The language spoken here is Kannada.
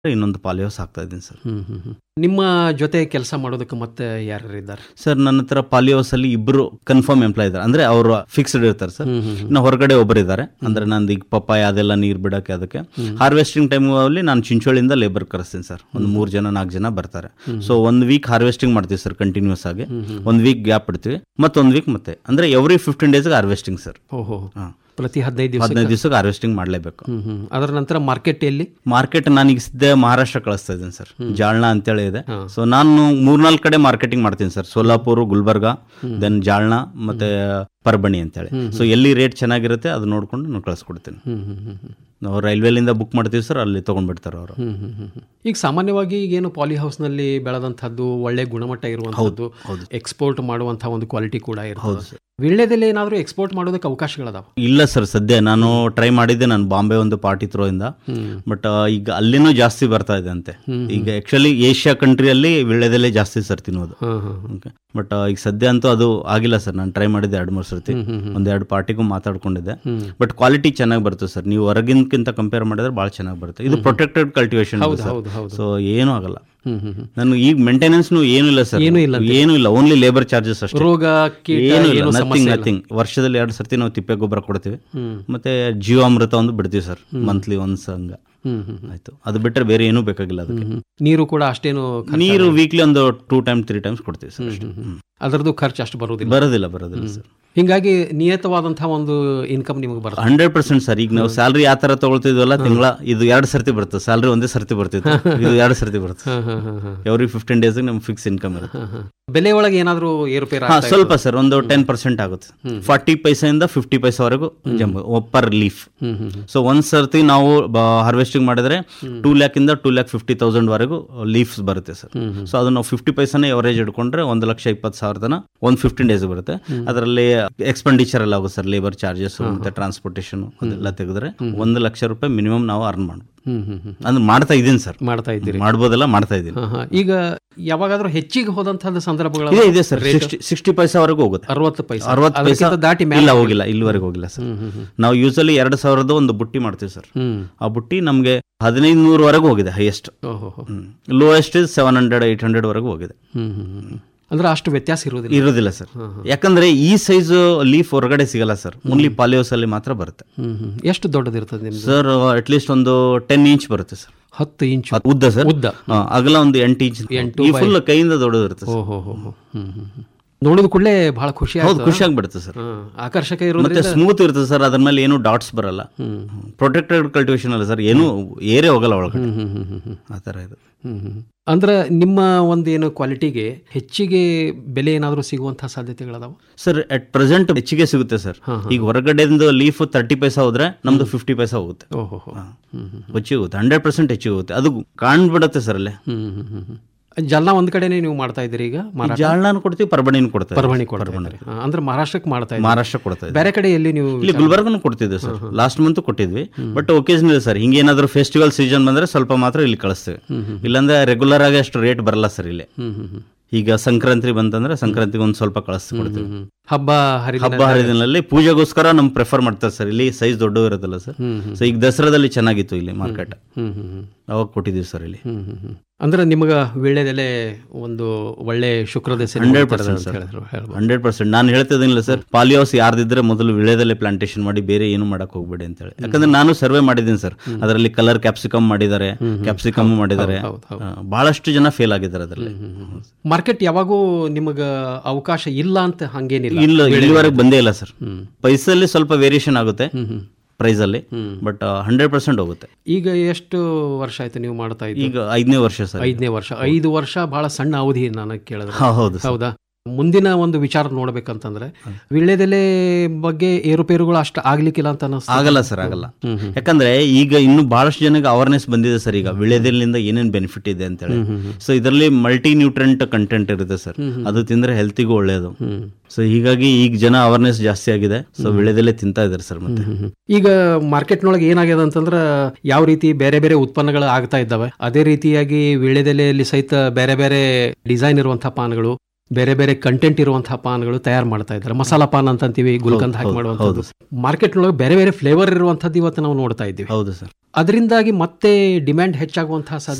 ಇನ್ನೊಂದು ಪಾಲಿಯೋಸ್ ಹಾಕ್ತಾ ಇದ್ದೀನಿ ಸರ್ ಹ್ಮ್ ಹ್ಮ್ ಹ್ಮ್. ನಿಮ್ಮ ಜೊತೆ ಕೆಲಸ ಮಾಡೋದಕ್ಕೆ ಮತ್ತೆ ಯಾರ್ಯಾರು ಇದ್ದಾರೆ ಸರ್ ನನ್ನ ಹತ್ರ ಪಾಲಿಯೋಸ್ ಅಲ್ಲಿ ಇಬ್ರು ಕನ್ಫರ್ಮ್ ಎಂಪ್ಲಾಯ್ ಇದ್ದಾರೆ ಅಂದ್ರೆ ಅವರು ಫಿಕ್ಸ್ಡ್ ಇರ್ತಾರೆ ಸರ್ ಇನ್ನು ಹೊರಗಡೆ ಒಬ್ಬರು ಇದ್ದಾರೆ ಅಂದ್ರೆ ನಂದು ಈಗ ಪಪ್ಪಾಯ ಅದೆಲ್ಲ ನೀರು ಬಿಡಕ್ಕೆ ಅದಕ್ಕೆ ಹಾರ್ವೆಸ್ಟಿಂಗ್ ಟೈಮ್ ಅಲ್ಲಿ ನಾನು ಚಿಂಚೋಳಿಯಿಂದ ಲೇಬರ್ ಕರೆಸ್ತೀನಿ ಸರ್ ಒಂದು ಮೂರು ಜನ ನಾಲ್ಕು ಜನ ಬರ್ತಾರೆ ಸೊ ಒಂದು ವೀಕ್ ಹಾರ್ವೆಸ್ಟಿಂಗ್ ಮಾಡ್ತೀವಿ ಸರ್ ಕಂಟಿನ್ಯೂಸ್ ಆಗಿ ಒಂದು ವೀಕ್ ಗ್ಯಾಪ್ ಇಡ್ತೀವಿ ಮತ್ತೊಂದು ವೀಕ್ ಮತ್ತೆ ಅಂದ್ರೆ ಎವ್ರಿ ಫಿಫ್ಟೀನ್ ಡೇಸ್ಗೆ ಹಾರ್ವೆಸ್ಟಿಂಗ್ ಸರ್ ಓಹೋ ಹಾ. ಪ್ರತಿ ಹದಿನೈದು ದಿವಸ ಹದಿನೈದು ದಿವಸಕ್ಕೆ ಹಾರ್ವೆಸ್ಟಿಂಗ್ ಮಾಡಲೇಬೇಕು ಹ್ಮ್ ಹ್ಮ್ ಅದರ ನಂತರ ಮಾರ್ಕೆಟ್ ಎಲ್ಲಿ ಮಾರ್ಕೆಟ್ ನಾನೀಗ ಸದ್ಯ ಮಹಾರಾಷ್ಟ್ರ ಕಳಿಸ್ತಾ ಇದ್ದೀನಿ ಸರ್ ಜಾಳ್ನಾ ಅಂತೇಳಿ ಇದೆ ಸೊ ನಾನು ಮೂರ್ನಾಲ್ಕು ಕಡೆ ಮಾರ್ಕೆಟಿಂಗ್ ಮಾಡ್ತೀನಿ ಸರ್ ಸೋಲಾಪುರ್ ಗುಲ್ಬರ್ಗ ದೆನ್ ಜಾಳ್ನಾ ಮತ್ತೆ ಪರ್ಬಣಿ ಅಂತೇಳಿ ಸೊ ಎಲ್ಲಿ ರೇಟ್ ಚೆನ್ನಾಗಿರುತ್ತೆ ಅದು ನೋಡ್ಕೊಂಡು ನಾನು ಕಳಿಸ್ಕೊಡ್ತೀನಿ ಹ್ಮ್ ಹ್ಮ್ ಹ್ಮ್ ಹ್ಮ್. ನಾವು ರೈಲ್ವೆಲಿಂದ ಬುಕ್ ಮಾಡ್ತೀವಿ ಸರ್ ಅಲ್ಲಿ ತೊಗೊಂಡ್ಬಿಡ್ತಾರೆ ಅವರು ಹ್ಮ್ ಹ್ಮ್ ಹ್ಮ್ ಹ್ಮ್. ಈಗ ಸಾಮಾನ್ಯವಾಗಿ ಈಗೇನು ಪಾಲಿ ಹೌಸ್ನಲ್ಲಿ ಬೆಳೆದಂಥದ್ದು ಒಳ್ಳೆ ಗುಣಮಟ್ಟ ಇರುವಂಥದ್ದು ಎಕ್ಸ್ಪೋರ್ಟ್ ಮಾಡುವಂತಹ ಒಂದು ಕ್ವಾಲಿಟಿ ಕೂಡ ಇರ್ತದೆ ವೀಳ್ಯದಲ್ಲಿ ಏನಾದರೂ ಎಕ್ಸ್ಪೋರ್ಟ್ ಮಾಡೋದಕ್ಕೆ ಅವಕಾಶಗಳದಾವ ಇಲ್ಲ ಸರ್ ಸದ್ಯ ನಾನು ಟ್ರೈ ಮಾಡಿದ್ದೆ ನಾನು ಬಾಂಬೆ ಒಂದು ಪಾರ್ಟಿ ಥ್ರೋ ಇಂದ ಬಟ್ ಈಗ ಅಲ್ಲಿನೂ ಜಾಸ್ತಿ ಬರ್ತಾ ಇದೆ ಅಂತೆ ಈಗ ಆಕ್ಚುಲಿ ಏಷ್ಯಾ ಕಂಟ್ರಿಯಲ್ಲಿ ವಿಳ್ಯದಲ್ಲೇ ಜಾಸ್ತಿ ಸರ್ ತಿನ್ನೋದು ಹ್ಮ್ ಹ್ಮ್ ಓಕೆ ಬಟ್ ಈಗ ಸದ್ಯ ಅಂತೂ ಅದು ಆಗಿಲ್ಲ ಸರ್ ನಾನು ಟ್ರೈ ಮಾಡಿದ್ದೆ ಎರಡು ಮೂರು ಸರ್ತಿ ಒಂದೆರಡು ಪಾರ್ಟಿಗೂ ಮಾತಾಡ್ಕೊಂಡಿದ್ದೆ ಬಟ್ ಕ್ವಾಲಿಟಿ ಚೆನ್ನಾಗಿ ಬರುತ್ತೆ ಸರ್ ನೀವು ಹೊರಗಿನಕ್ಕಿಂತ ಕಂಪೇರ್ ಮಾಡಿದ್ರೆ ಭಾಳ ಚೆನ್ನಾಗಿ ಬರುತ್ತೆ ಇದು ಪ್ರೊಟೆಕ್ಟೆಡ್ ಕಲ್ಟಿವೇಶನ್ ಹೌದು ಹೌದು ಸೊ ಏನೂ ಆಗಲ್ಲ ಹ್ಮ್ ಹ್ಮ್ ಹ್ಮ್. ನಾನು ಈಗ ಮೇಂಟೆನೆನ್ಸ್ನು ಏನೂ ಇಲ್ಲ ಸರ್ ಏನೂ ಇಲ್ಲ ಏನೂ ಇಲ್ಲ ಓನ್ಲಿ ಲೇಬರ್ ಚಾರ್ಜಸ್ ಅಷ್ಟೇ ರೋಗ ಕೀಟ ಏನು ಇಲ್ಲ ಏನು ನಥಿಂಗ್ ಸಮಸ್ಯೆ ಇಲ್ಲ ನಥಿಂಗ್ ವರ್ಷದಲ್ಲಿ ಎರಡು ಸರ್ತಿ ನಾವು ತಿಪ್ಪೆ ಗೊಬ್ಬರ ಕೊಡ್ತೀವಿ ಹ್ಮ್ ಮತ್ತೆ ಜೀವಾಮೃತ ಒಂದು ಬಿಡ್ತೀವಿ ಸರ್ ಮಂತ್ಲಿ ಒನ್ಸ್ ಹಂಗ ಹ್ಮ್ ಹ್ಮ್ ಆಯ್ತು ಅದು ಬಿಟ್ಟರೆ ಬೇರೆ ಏನೂ ಬೇಕಾಗಿಲ್ಲ ಅದಕ್ಕೆ ಹ್ಮ್. ನೀರು ಕೂಡ ಅಷ್ಟೇನು ಖರ್ಚು- ನೀರು ವೀಕ್ಲಿ ಒಂದು ಟೂ ಟೈಮ್ ತ್ರೀ ಟೈಮ್ಸ್ ಕೊಡ್ತೀವಿ ಸರ್ ಅಷ್ಟೇ ಹ್ಮ್. ಅದರದ್ದು ಖರ್ಚು ಅಷ್ಟು ಬರೋದಿಲ್ಲ ಬರೋದಿಲ್ಲ ಬರೋದಿಲ್ಲ ಸರ್ ಹಿಂಗಾಗಿ ನಿಯತವಾದಂತಹ ಒಂದು ಇನ್ಕಮ್ ನಿಮಗೆ ಬರ್ತದೆ ಹಂಡ್ರೆಡ್ ಪರ್ಸೆಂಟ್ ಸರ್ ಈಗ ನಾವು ಸ್ಯಾಲ್ರಿ ಯಾವ ತರ ತಗೊಳ್ತಿದ್ವಲ್ಲ ತಿಂಗಳ ಇದು ಎರಡು ಸರ್ತಿ ಬರ್ತದೆ ಸ್ಯಾಲ್ರಿ ಒಂದೇ ಸರ್ತಿ ಬರ್ತಿತ್ತು ಇದು ಎರಡು ಸರ್ತಿ ಬರ್ತದೆ ಹ್ಮ್ ಹ್ಮ್ ಹ್ಮ್ ಹ್ಮ್. ಎವ್ರಿ ಫಿಫ್ಟೀನ್ ಡೇಸ್ ನಮ್ಗೆ ಫಿಕ್ಸ್ ಇನ್ಕಮ್ ಇರುತ್ತೆ ಹ್ಮ್ ಹ್ಮ್. ಬೆಲೆ ಒಳಗೆ ಏನಾದರೂ ಏರುಪೇರು ಹಾ ಆಗ್ತಾ ಸ್ವಲ್ಪ ಸರ್ ಒಂದು ಟೆನ್ ಪರ್ಸೆಂಟ್ ಆಗುತ್ತೆ ಫಾರ್ಟಿ ಪೈಸೆಯಿಂದ ಫಿಫ್ಟಿ ಪೈಸೆವರೆಗೂ ಜಂಬ ಪರ್ ಲೀಫ್ ಹ್ಮ್ ಹ್ಮ್ ಹ್ಮ್. ಸೊ ಒಂದ್ ಸರ್ತಿ ನಾವು ಹಾರ್ವೆಸ್ಟಿಂಗ್ ಮಾಡಿದ್ರೆ ಟೂ ಲ್ಯಾಕ್ ಇಂದ ಟೂ ಲ್ಯಾಕ್ ಫಿಫ್ಟಿ ತೌಸಂಡ್ ವರೆಗೂ ಲೀಫ್ಸ್ ಬರುತ್ತೆ ಸರ್ ಸೊ ಅದು ನಾವು ಫಿಫ್ಟಿ ಪೈಸನೇ ಎವರೇಜ್ ಇಟ್ಕೊಂಡ್ರೆ ಒಂದು ಲಕ್ಷ ಇಪ್ಪತ್ತು ಸಾವಿರ ತನ ಒಂದು ಫಿಫ್ಟೀನ್ ಡೇಸ್ ಬರುತ್ತೆ ಅದರಲ್ಲಿ ಎಕ್ಸ್ಪೆಂಡಿಚರ್ ಎಲ್ಲ ಆಗುತ್ತೆ ಸರ್ ಲೇಬರ್ ಚಾರ್ಜಸ್ ಮತ್ತೆ ಟ್ರಾನ್ಸ್ಪೋರ್ಟೇಷನ್ ಅದೆಲ್ಲ ತೆಗೆದ್ರೆ ಒಂದು ಲಕ್ಷ ರೂಪಾಯಿ ಮಿನಿಮಮ್ ನಾವು ಅರ್ನ್ ಮಾಡ್ಬೋದು ಹ್ಮ್ ಹ್ಮ್ ಹ್ಮ್. ಅಂದ್ರೆ ಮಾಡ್ತಾ ಇದ್ದೀನಿ ಸರ್ ಮಾಡ್ತಾ ಇದ್ದೀರಿ ಮಾಡ್ಬೋದಲ್ಲ ಮಾಡ್ತಾ ಇದ್ದೀನಿ ಹಾ, ಹಾ. ಈಗ ಯಾವಾಗಾದ್ರೂ ಹೆಚ್ಚಿಗೆ ಹೋದಂತಹ ಸಂದರ್ಭಗಳು ಇದೆ ಇದೆ ಸರ್ ಸಿಕ್ಸ್ಟಿ ಸಿಕ್ಸ್ಟಿ ಪೈಸೆವರೆಗೂ ಹೋಗುತ್ತೆ ಅರವತ್ತು ಪೈಸೆ ಅರವತ್ತು ಪೈಸೆ ಅದಕ್ಕಿಂತ ದಾಟಿ ಮೇಲೆ ಇಲ್ಲ ಹೋಗಿಲ್ಲ ಇಲ್ಲಿವರೆಗೂ ಹೋಗಿಲ್ಲ ಸರ್ ಹ್ಮ್ ಹ್ಮ್ ಹ್ಮ್. ನಾವು ಯೂಸಲಿ ಎರಡು ಸಾವಿರದ ಒಂದು ಬುಟ್ಟಿ ಮಾಡ್ತೀವಿ ಸರ್ ಹ್ಮ್ ಆ ಬುಟ್ಟಿ ನಮಗೆ ಹದಿನೈದು ನೂರವರೆಗೂ ಹೋಗಿದೆ ಹೈಯೆಸ್ಟ್ ಓಹೋ ಹೋ. Lowest is seven hundred eight hundred ವರೆಗೂ ಹೋಗಿದೆ ಹ್ಮ್ ಹ್ಮ್ ಹ್ಮ್. ಅಂದ್ರೆ ಅಷ್ಟು ವ್ಯತ್ಯಾಸ ಇರೋದಿಲ್ಲ ಇರೋದಿಲ್ಲ ಸರ್ ಯಾಕಂದ್ರೆ ಈ ಸೈಜ್ ಲೀಫ್ ಹೊರಗಡೆ ಸಿಗಲ್ಲ ಸರ್ ಓನ್ಲಿ ಪಾಲಿಯೋಸ್ ಅಲ್ಲಿ ಮಾತ್ರ ಬರುತ್ತೆ ಹ್ಮ್ ಹ್ಮ್. ಎಷ್ಟು ದೊಡ್ಡದಿರ್ತದೆ ನಿಮ್ದು ಸರ್ ಅಟ್ಲೀಸ್ಟ್ ಒಂದು ಟೆನ್ ಇಂಚ್ ಬರುತ್ತೆ ಸರ್ ಹತ್ತು ಇಂಚು ಅದ್ ಉದ್ದ ಸರ್ ಉದ್ದ ಹಾ, ಅಗಲ ಒಂದು ಎಂಟು ಇಂಚ್ ಈ ಫುಲ್ ಕೈಯಿಂದ ದೊಡ್ಡದಿರುತ್ತೆ ಸರ್ ಓಹೋ ಹೋ ಹೋ. ಹ್ಮ್ ಹ್ಮ್ ಹ್ಮ್. ನೋಡಿದ ಕೂಡಲೇ ಬಹಳ ಖುಷಿ ಹೌದು ಆಯ್ತು ಖುಷಿ ಆಗ್ಬಿಡುತ್ತೆ ಸರ್ ಹ್ಮ್. ಆಕರ್ಷಕ ಮತ್ತೆ ಇರೋದ್ರಿಂದ ಸ್ಮೂತ್ ಇರ್ತದೆ ಸರ್ ಅದ್ರ ಮೇಲೆ ಏನು ಡಾಟ್ಸ್ ಬರಲ್ಲ ಪ್ರೊಟೆಕ್ಟೆಡ್ ಕಲ್ಟಿವೇಶನ್ ಅಲ್ಲ ಸರ್ ಏನು ಏರೇ ಹೋಗಲ್ಲ ಒಳಗಡೆ ಹ್ಮ್ ಹ್ಮ್ ಹ್ಮ್ ಹ್ಮ್. ಆ ಥರ ಇದು ಹ್ಮ್ ಹ್ಮ್. ಅಂದ್ರೆ ನಿಮ್ಮ ಒಂದೇನು ಕ್ವಾಲಿಟಿಗೆ ಹೆಚ್ಚಿಗೆ ಬೆಲೆ ಏನಾದರೂ ಸಿಗುವಂತಹ ಸಾಧ್ಯತೆಗಳದಾವ ಸರ್ ಅಟ್ ಪ್ರೆಸೆಂಟ್ ಹೆಚ್ಚಿಗೆ ಸಿಗುತ್ತೆ ಸರ್ ಈಗ ಹೊರಗಡೆಯಿಂದ ಲೀಫ್ ತರ್ಟಿ ಪೈಸಾ ಹೋದ್ರೆ ನಮ್ದು ಫಿಫ್ಟಿ ಪೈಸಾ ಹೋಗುತ್ತೆ ಓಹೋ ಹೋ. ಹ್ಮ್ ಹ್ಮ್ ಹೆಚ್ಚಿಗೆ ಹೋಗುತ್ತೆ ಹಂಡ್ರೆಡ್ ಪರ್ಸೆಂಟ್ ಹೆಚ್ಚಿಗೆ ಹೋಗುತ್ತೆ ಅದು ಕಾಣ್ಬಿಡುತ್ತೆ ಸರ್ ಅಲ್ಲೇ ಹ್ಮ್ ಹ್ಮ್ ಹ್ಮ್ ಹ್ಮ್. ಜಲ್ನ ಒಂದ್ ಕಡೆನೆ ನೀವು ಮಾಡ್ತಾ ಇದ್ದೀರಿ ಈಗ ಮಾರಾಟ ಜಾಳ್ನಾನು ಕೊಡ್ತೀವಿ ಪರ್ಬಣಿನೂ ಕೊಡ್ತೀವಿ ಪರವಣಿ ಕೊಡ್ತಾ ಇದ್ದೀರಿ. ಹಾ, ಅಂದ್ರೆ ಮಹಾರಾಷ್ಟ್ರಕ್ಕೆ ಮಾಡ್ತಾ ಇದ್ದೀರಿ ಮಹಾರಾಷ್ಟ್ರ ಕೊಡ್ತಾ ಇದ್ದೀವಿ ಬೇರೆ ಕಡೆ ಎಲ್ಲಿ ನೀವು ಇಲ್ಲಿ ಗುಲ್ಬರ್ಗನು ಕೊಡ್ತಿದ್ವಿ ಸರ್ ಲಾಸ್ಟ್ ಮಂತ್ ಕೊಟ್ಟಿದ್ವಿ ಬಟ್ ಒಕೇಶನಲ್ ಸರ್ ಹಿಂಗೇನಾದ್ರೂ ಫೆಸ್ಟಿವಲ್ ಸೀಸನ್ ಬಂದ್ರೆ ಸ್ವಲ್ಪ ಮಾತ್ರ ಇಲ್ಲಿ ಕಳಿಸ್ತೇವೆ ಇಲ್ಲಾಂದ್ರೆ ರೆಗ್ಯುಲರ್ ಆಗಿ ಅಷ್ಟು ರೇಟ್ ಬರಲ್ಲ ಸರ್ ಇಲ್ಲಿ ಹ್ಮ್ ಹ್ಮ್ ಹ್ಮ್. ಈಗ ಸಂಕ್ರಾಂತಿ ಬಂತಂದ್ರೆ ಸಂಕ್ರಾಂತಿಗೆ ಒಂದು ಸ್ವಲ್ಪ ಕಳಿಸ್ತಿ ಕೊಡ್ತೀವಿ ಹ್ಮ್. ಹಬ್ಬ ಹರಿದಿನ ಹಬ್ಬ ಹರಿದಿನಲ್ಲಿ ಪೂಜೆಗೋಸ್ಕರ ನಮ್ ಪ್ರಿಫರ್ ಮಾಡ್ತಾರೆ ಸರ್ ಇಲ್ಲಿ ಸೈಜ್ ದೊಡ್ಡ ಇರೋದಲ್ಲ ಸರ್ ಸೊ ಈಗ ದಸರಾದಲ್ಲಿ ಚೆನ್ನಾಗಿತ್ತು ಇಲ್ಲಿ ಮಾರ್ಕೆಟ್ ಹ್ಮ್ ಹ್ಮ್ ಹ್ಮ್. ಅವಾಗ ಕೊಟ್ಟಿದ್ದೀವಿ ಸರ್ ಇಲ್ಲಿ ಹ್ಮ್ ಹ್ಮ್ ಹ್ಮ್. ಅಂದ್ರೆ ನಿಮಗ ವೀಳ್ಯದೆಲೆ ಒಂದು ಒಳ್ಳೆ ಶುಕ್ರ ದೆಸೆ ಹಂಡ್ರೆಡ್ ನಿಮಗೆ ಪರ್ಸೆಂಟ್ ಅಂತ ಸರ್ ಹೇಳಿದ್ರು, ಹೇಳ್ಬೋದು. ಹಂಡ್ರೆಡ್ ಪರ್ಸೆಂಟ್ ನಾನು ಹೇಳ್ತಿದ್ದೀನಿಲ್ಲ ಸರ್ ಪಾಲಿಯೋಸ್ ಯಾರ್ದಿದ್ರೆ ಮೊದಲು ವಿಳೆದಲ್ಲೇ ಪ್ಲಾಂಟೇಶನ್ ಮಾಡಿ ಬೇರೆ ಏನು ಮಾಡಕ್ ಹೋಗ್ಬೇಡಿ ಅಂತ ಹೇಳಿ ಯಾಕಂದ್ರೆ ನಾನು ಸರ್ವೆ ಮಾಡಿದ್ದೀನಿ ಸರ್ ಅದರಲ್ಲಿ ಕಲರ್ ಕ್ಯಾಪ್ಸಿಕಮ್ ಮಾಡಿದ್ದಾರೆ ಕ್ಯಾಪ್ಸಿಕಮ್ ಮಾಡಿದ್ದಾರೆ ಹೌದು, ಹೌದು. ಆ, ಬಹಳಷ್ಟು ಜನ ಫೇಲ್ ಆಗಿದ್ದಾರೆ ಅದರಲ್ಲಿ ಮಾರ್ಕೆಟ್ ಯಾವಾಗೂ ನಿಮಗ ಅವಕಾಶ ಇಲ್ಲ ಅಂತ ಹಂಗೇನಿಲ್ಲ ಇಲ್ಲ ಇಲ್ಲಿವರೆಗೆ ಬಂದೇ ಇಲ್ಲ ಸರ್ ಹ್ಮ್. ಪೈಸಲ್ಲಿ ಸ್ವಲ್ಪ ವೇರಿಯೇಷನ್ ಆಗುತ್ತೆ ಹ್ಮ್ ಹ್ಮ್. ಪ್ರೈಸ್ ಅಲ್ಲಿ ಬಟ್ ಹಂಡ್ರೆಡ್ ಪರ್ಸೆಂಟ್ ಹೋಗುತ್ತೆ ಈಗ ಎಷ್ಟು ವರ್ಷ ಆಯ್ತು ನೀವು ಮಾಡ್ತಾ ಇದ್ದೀರಿ ಈಗ ಐದನೇ ವರ್ಷ ಸರ್ ಐದನೇ ವರ್ಷ ಐದು ವರ್ಷ ಬಹಳ ಸಣ್ಣ ಅವಧಿ ನನಗೆ ಕೇಳಿದ್ರೆ ಹಾ, ಹೌದು ಸರ್. ಹೌದಾ ಮುಂದಿನ ಒಂದು ವಿಚಾರ ನೋಡ್ಬೇಕಂತಂದ್ರೆ ವೀಳ್ಯದೆಲೆ ಬಗ್ಗೆ ಏರುಪೇರುಗಳು ಅಷ್ಟು ಆಗ್ಲಿಕ್ಕಿಲ್ಲ ಅಂತ ಅನಿಸ್ತು ಆಗಲ್ಲ ಸರ್ ಆಗಲ್ಲ ಹ್ಮ್ ಹ್ಮ್. ಯಾಕಂದ್ರೆ ಈಗ ಇನ್ನು ಬಹಳಷ್ಟು ಜನಕ್ಕೆ ಅವೇರ್ನೆಸ್ ಬಂದಿದೆ ಸರ್ ಈಗ ವಿಳೆದೆಲಿಂದ ಏನೇನ್ ಬೆನಿಫಿಟ್ ಇದೆ ಅಂತ ಹೇಳಿ ಸೊ ಇದರಲ್ಲಿ ಮಲ್ಟಿ ನ್ಯೂಟ್ರೆಂಟ್ ಕಂಟೆಂಟ್ ಇರುತ್ತೆ ಸರ್ ಅದು ತಿಂದ್ರೆ ಹೆಲ್ತಿಗೂ ಒಳ್ಳೆಯದು ಹ್ಮ್. ಸೊ ಹೀಗಾಗಿ ಈಗ ಜನ ಅವೇರ್ನೆಸ್ ಜಾಸ್ತಿ ಆಗಿದೆ ಸೊ ವಿಳೆದೆಲೆ ತಿಂತಾ ಇದಾರೆ ಸರ್ ಮತ್ತೆ ಹ್ಮ್. ಈಗ ಮಾರ್ಕೆಟ್ನೊಳಗೆ ಏನಾಗಿದೆ ಅಂತಂದ್ರೆ ಯಾವ ರೀತಿ ಬೇರೆ ಬೇರೆ ಉತ್ಪನ್ನಗಳು ಆಗ್ತಾ ಇದ್ದಾವೆ ಅದೇ ರೀತಿಯಾಗಿ ವೀಳ್ಯದೆಲೆಯಲ್ಲಿ ಸಹಿತ ಬೇರೆ ಬೇರೆ ಡಿಸೈನ್ ಇರುವಂತಹ ಪಾನ್ಗಳು ಬೇರೆ ಬೇರೆ ಕಂಟೆಂಟ್ ಇರುವಂತಹ ಪಾನ್ಗಳು ತಯಾರು ಮಾಡ್ತಾ ಇದ್ದಾರೆ ಮಸಾಲಾ ಪಾನ್ ಅಂತ ಅಂತೀವಿ ಗುಲ್ಕಂದ್ ಹಾಕಿ ಮಾಡುವಂಥದ್ದು ಮಾರ್ಕೆಟ್ನೊಳಗೆ ಬೇರೆ ಬೇರೆ ಫ್ಲೇವರ್ ಇರುವಂಥದ್ದು ಇವತ್ತು ನಾವು ನೋಡ್ತಾ ಇದ್ದೀವಿ ಹೌದು ಸರ್ ಅದರಿಂದಾಗಿ ಮತ್ತೆ ಡಿಮ್ಯಾಂಡ್ ಹೆಚ್ಚಾಗುವಂತಹ ಸಾಧ್ಯತೆ